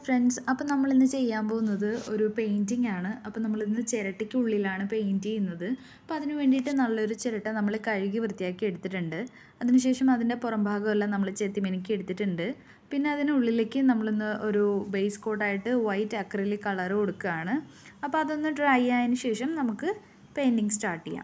friends അപ്പോൾ നമ്മളിന്ന് ചെയ്യാൻ പോകുന്നത് ഒരു പെയിൻറ്റിംഗ് ആണ് അപ്പോൾ നമ്മളിന്ന് ചിരട്ടയ്ക്കുള്ളിലാണ് പെയിൻറ്റ് ചെയ്യുന്നത് അപ്പോൾ അതിന് വേണ്ടിയിട്ട് നല്ലൊരു ചിരട്ട നമ്മൾ കഴുകി വൃത്തിയാക്കി എടുത്തിട്ടുണ്ട് അതിനുശേഷം അതിൻ്റെ പുറം ഭാഗമെല്ലാം നമ്മൾ ചെത്തിമിനുക്കി എടുത്തിട്ടുണ്ട് പിന്നെ അതിനുള്ളിലേക്ക് നമ്മളിന്ന് ഒരു ബേസ് കോട്ടായിട്ട് വൈറ്റ് അക്രലിക് കളർ കൊടുക്കുകയാണ് അപ്പോൾ അതൊന്ന് ഡ്രൈ ആയതിനു ശേഷം നമുക്ക് പെയിൻറ്റിങ് സ്റ്റാർട്ട് ചെയ്യാം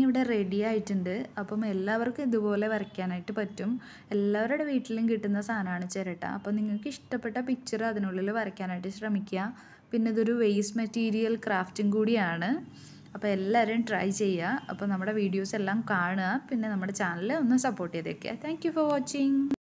ഇവിടെ റെഡി ആയിട്ടുണ്ട് അപ്പം എല്ലാവർക്കും ഇതുപോലെ വരയ്ക്കാനായിട്ട് പറ്റും എല്ലാവരുടെ വീട്ടിലും കിട്ടുന്ന സാധനമാണ് ചിരട്ട അപ്പോൾ നിങ്ങൾക്ക് ഇഷ്ടപ്പെട്ട പിക്ചർ അതിനുള്ളിൽ വരയ്ക്കാനായിട്ട് ശ്രമിക്കുക പിന്നെ ഇതൊരു വേസ്റ്റ് മെറ്റീരിയൽ ക്രാഫ്റ്റും കൂടിയാണ് അപ്പോൾ എല്ലാവരും ട്രൈ ചെയ്യുക അപ്പോൾ നമ്മുടെ വീഡിയോസ് എല്ലാം കാണുക പിന്നെ നമ്മുടെ ചാനൽ ഒന്ന് സപ്പോർട്ട് ചെയ്തേക്കുക താങ്ക് യു ഫോർ വാച്ചിങ്